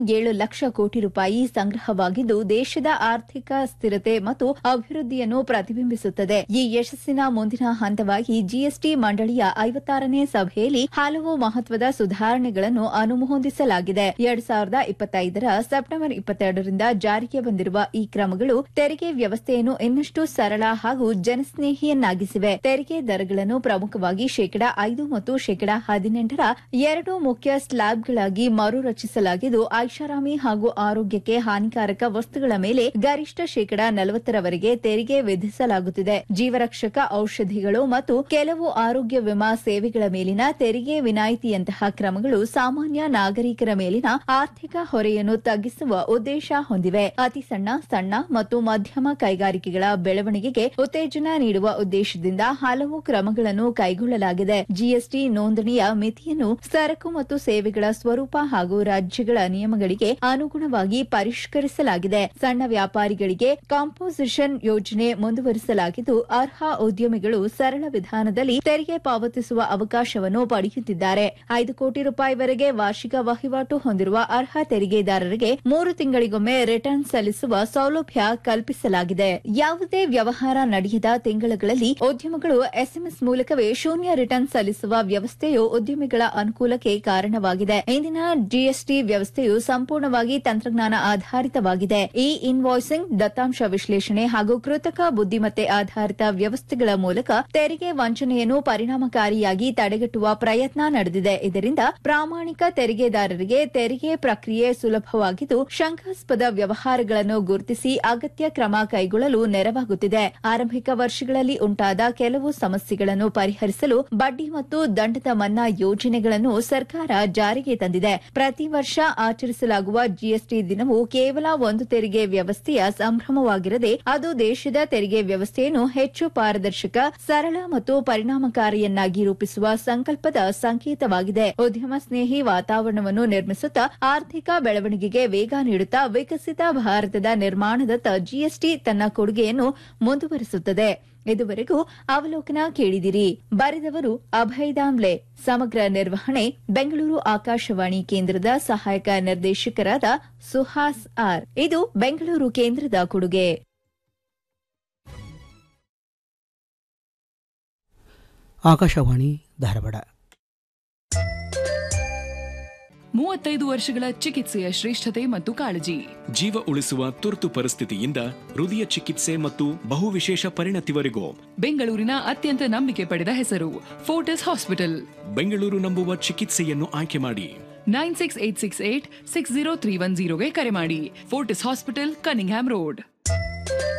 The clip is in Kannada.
ಏಳು ಲಕ್ಷ ಕೋಟಿ ರೂಪಾಯಿ ಸಂಗ್ರಹವಾಗಿದ್ದು ದೇಶದ ಆರ್ಥಿಕ ಸ್ಥಿರತೆ ಮತ್ತು ಅಭಿವೃದ್ಧಿಯನ್ನು ಪ್ರತಿಬಿಂಬಿಸುತ್ತದೆ ಈ ಯಶಸ್ಸಿನ ಮುಂದಿನ ಹಂತವಾಗಿ ಜಿಎಸ್ಟಿ ಮಂಡಳಿಯ ಐವತ್ತಾರನೇ ಸಭೆಯಲ್ಲಿ ಹಲವು ಮಹತ್ವದ ಸುಧಾರಣೆಗಳನ್ನು ಅನುಮೋದಿಸಲಾಗಿದೆ ಎರಡ್ ಸಾವಿರದ ಇಪ್ಪತ್ತೈದರ ಸೆಪ್ಟೆಂಬರ್ ಇಪ್ಪತ್ತೆರಡರಿಂದ ಜಾರಿಗೆ ಬಂದಿರುವ ಈ ಕ್ರಮಗಳು ತೆರಿಗೆ ವ್ಯವಸ್ಥೆಯನ್ನು ಇನ್ನಷ್ಟು ಸರಳ ಹಾಗೂ ಜನಸ್ನೇಹಿಯನ್ನಾಗಿಸಿವೆ ತೆರಿಗೆ ದರಗಳನ್ನು ಪ್ರಮುಖವಾಗಿ ಶೇಕಡಾ ಐದು ಮತ್ತು ಶೇಕಡಾ ಹದಿನೆಂಟರ ಎರಡು ಮುಖ್ಯ ಸ್ಲ್ಯಾಬ್ಗಳಾಗಿ ಮರು ರಚಿಸಲಾಗಿದ್ದು ಐಷಾರಾಮಿ ಹಾಗೂ ಆರೋಗ್ಯಕ್ಕೆ ಹಾನಿಕಾರಕ ವಸ್ತುಗಳ ಮೇಲೆ ಗರಿಷ್ಠ ಶೇಕಡಾ ನಲವತ್ತರವರೆಗೆ ತೆರಿಗೆ ವಿಧಿಸಲಾಗುತ್ತಿದೆ ಜೀವರಕ್ಷಕ ಔಷಧಿಗಳು ಮತ್ತು ಕೆಲವು ಆರೋಗ್ಯ ವಿಮಾ ಸೇವೆಗಳ ಮೇಲಿನ ತೆರಿಗೆ ವಿನಾಯಿತಿಯಂತಹ ಕ್ರಮಗಳು ಸಾಮಾನ್ಯ ನಾಗರಿಕರ ಮೇಲಿನ ಆರ್ಥಿಕ ಹೊರೆಯನ್ನು ತಗ್ಗಿಸುವ ಉದ್ದೇಶ ಹೊಂದಿವೆ ಅತಿ ಸಣ್ಣ ಸಣ್ಣ ಮತ್ತು ಮಧ್ಯಮ ಕೈಗಾರಿಕೆಗಳ ಬೆಳವಣಿಗೆಗೆ ಉತ್ತೇಜನ ನೀಡುವ ಉದ್ದೇಶದಿಂದ ಹಲವು ಕ್ರಮಗಳನ್ನು ಕೈಗೊಳ್ಳಲಾಗಿದೆ ಜಿಎಸ್ಟಿ ನೋಂದಣಿಯ ಮಿತಿಯನ್ನು ಸರಕು ಮತ್ತು ಸೇವೆಗಳ ಸ್ವರೂಪ ಹಾಗೂ ರಾಜ್ಯಗಳ ನಿಯಮಗಳಿಗೆ ಅನುಗುಣವಾಗಿ ಪರಿಷ್ಕರಿಸಲಾಗಿದೆ ಸಣ್ಣ ವ್ಯಾಪಾರಿಗಳಿಗೆ ಕಾಂಪೋಸಿಷನ್ ಯೋಜನೆ ಮುಂದುವರಿಸಲಾಗಿದ್ದು ಅರ್ಹ ಉದ್ಯಮಿಗಳು ಸರಳ ವಿಧಾನದಲ್ಲಿ ತೆರಿಗೆ ಪಾವತಿಸುವ ಅವಕಾಶವನ್ನು ಪಡೆಯುತ್ತಿದ್ದಾರೆ ಐದು ಕೋಟಿ ರೂಪಾಯಿವರೆಗೆ ವಾರ್ಷಿಕ ವಹಿವಾಟು ಹೊಂದಿರುವ ಅರ್ಹ ತೆರಿಗೆದಾರರಿಗೆ ಮೂರು ತಿಂಗಳಿಗೊಮ್ಮೆ ರಿಟರ್ನ್ ಸಲ್ಲಿಸುವ ಸೌಲಭ್ಯ ಕಲ್ಪಿಸಲಾಗಿದೆ ಯಾವುದೇ ವ್ಯವಹಾರ ನಡೆಯದ ತಿಂಗಳುಗಳಲ್ಲಿ ಉದ್ಯಮಗಳು ಎಸ್ಎಂಎಸ್ ಮೂಲಕವೇ ಶೂನ್ಯ ರಿಟರ್ನ್ ಸಲ್ಲಿಸುವ ವ್ಯವಸ್ಥೆಯು ಉದ್ಯಮಿಗಳ ಅನುಕೂಲಕ್ಕೆ ಕಾರಣವಾಗಿದೆ ಇಂದಿನ ಜಿಎಸ್ಟಿ ವ್ಯವಸ್ಥೆಯು ಸಂಪೂರ್ಣವಾಗಿ ತಂತ್ರಜ್ಞಾನ ಆಧಾರಿತವಾಗಿದೆ ಇ ಇನ್ವಾಯ್ಸಿಂಗ್ ದತ್ತಾಂಶ ವಿಶ್ಲೇಷಣೆ ಹಾಗೂ ಕೃತಕ ಬುದ್ದಿಮತ್ತೆ ಆಧಾರಿತ ವ್ಯವಸ್ಥೆಗಳ ಮೂಲಕ ತೆರಿಗೆ ವಂಚನೆಯನ್ನು ಪರಿಣಾಮಕಾರಿಯಾಗಿ ತಡೆಗಟ್ಟುವ ಪ್ರಯತ್ನ ನಡೆದಿದೆ ಇದರಿಂದ ಪ್ರಾಮಾಣಿಕ ತೆರಿಗೆದಾರರಿಗೆ ತೆರಿಗೆ ಪ್ರಕ್ರಿಯೆ ಸುಲಭವಾಗಿದ್ದು ಶಂಕಾಸ್ಪದ ವ್ಯವಹಾರಗಳನ್ನು ಗುರುತಿಸಿ ಅಗತ್ಯ ಕ್ರಮ ಕೈಗೊಳ್ಳಲು ನೆರವಾಗುತ್ತಿದೆ ಆರಂಭಿಕ ವರ್ಷಗಳಲ್ಲಿ ಉಂಟಾದ ಕೆಲವು ಸಮಸ್ಯೆಗಳನ್ನು ಪರಿಹರಿಸಲು ಬಡ್ಡಿ ಮತ್ತು ದಂಡದ ಮನ್ನಾ ಯೋಜನೆಗಳನ್ನು ಸರ್ಕಾರ ಜಾರಿಗೆ ತಂದಿದೆ ಪ್ರತಿ ವರ್ಷ ಆಚರಿಸಲಾಗುವ ಜಿಎಸ್ಟಿ ದಿನವು ಕೇವಲ ಒಂದು ತೆರಿಗೆ ವ್ಯವಸ್ಥೆಯ ಸಂಭ್ರಮವಾಗಿರದೆ ಅದು ದೇಶದ ತೆರಿಗೆ ವ್ಯವಸ್ಥೆಯನ್ನು ಹೆಚ್ಚು ಪಾರದರ್ಶಕ ಸರಳ ಮತ್ತು ಪರಿಣಾಮಕಾರಿಯನ್ನಾಗಿ ರೂಪಿಸುವ ಸಂಕಲ್ಪದ ಸಂಕೇತವಾಗಿದೆ ಉದ್ಯಮ ಸ್ನೇಹಿ ವಾತಾವರಣವನ್ನು ನಿರ್ಮಿಸುತ್ತಾ ಆರ್ಥಿಕ ಬೆಳವಣಿಗೆಗೆ ವೇಗ ನೀಡುತ್ತಾ ವಿಕಸಿತ ಭಾರತದ ನಿರ್ಮಾಣದತ್ತ ಜಿಎಸ್ಟಿ ತನ್ನ ಕೊಡುಗೆಯನ್ನು ಮುಂದುವರಿಸುತ್ತದೆ ಇದುವರೆಗೂ ಅವಲೋಕನ ಕೇಳಿದಿರಿ ಬರೆದವರು ಅಭಯ್ ದಾಮ್ಲೆ ಸಮಗ್ರ ನಿರ್ವಹಣೆ ಬೆಂಗಳೂರು ಆಕಾಶವಾಣಿ ಕೇಂದ್ರದ ಸಹಾಯಕ ನಿರ್ದೇಶಕರಾದ ಸುಹಾಸ್ ಆರ್ ಇದು ಬೆಂಗಳೂರು ಕೇಂದ್ರದ ಕೊಡುಗೆ ಆಕಾಶವಾಣಿ ಧಾರವಾಡ ಮೂವತ್ತೈದು ವರ್ಷಗಳ ಚಿಕಿತ್ಸೆಯ ಶ್ರೇಷ್ಠತೆ ಮತ್ತು ಕಾಳಜಿ ಜೀವ ಉಳಿಸುವ ತುರ್ತು ಪರಿಸ್ಥಿತಿಯಿಂದ ಹೃದಯ ಚಿಕಿತ್ಸೆ ಮತ್ತು ಬಹುವಿಶೇಷ ಪರಿಣತಿವರೆಗೂ ಬೆಂಗಳೂರಿನ ಅತ್ಯಂತ ನಂಬಿಕೆ ಪಡೆದ ಹೆಸರು ಫೋರ್ಟಿಸ್ ಹಾಸ್ಪಿಟಲ್ ಬೆಂಗಳೂರು ನಂಬುವ ಚಿಕಿತ್ಸೆಯನ್ನು ಆಯ್ಕೆ ಮಾಡಿ nine six eight six eight six zero three one ಜೀರೋಗೆ ಕರೆ ಮಾಡಿ ಫೋರ್ಟಿಸ್ ಹಾಸ್ಪಿಟಲ್ ಕನಿಂಗ್ಹ್ಯಾಮ್ ರೋಡ್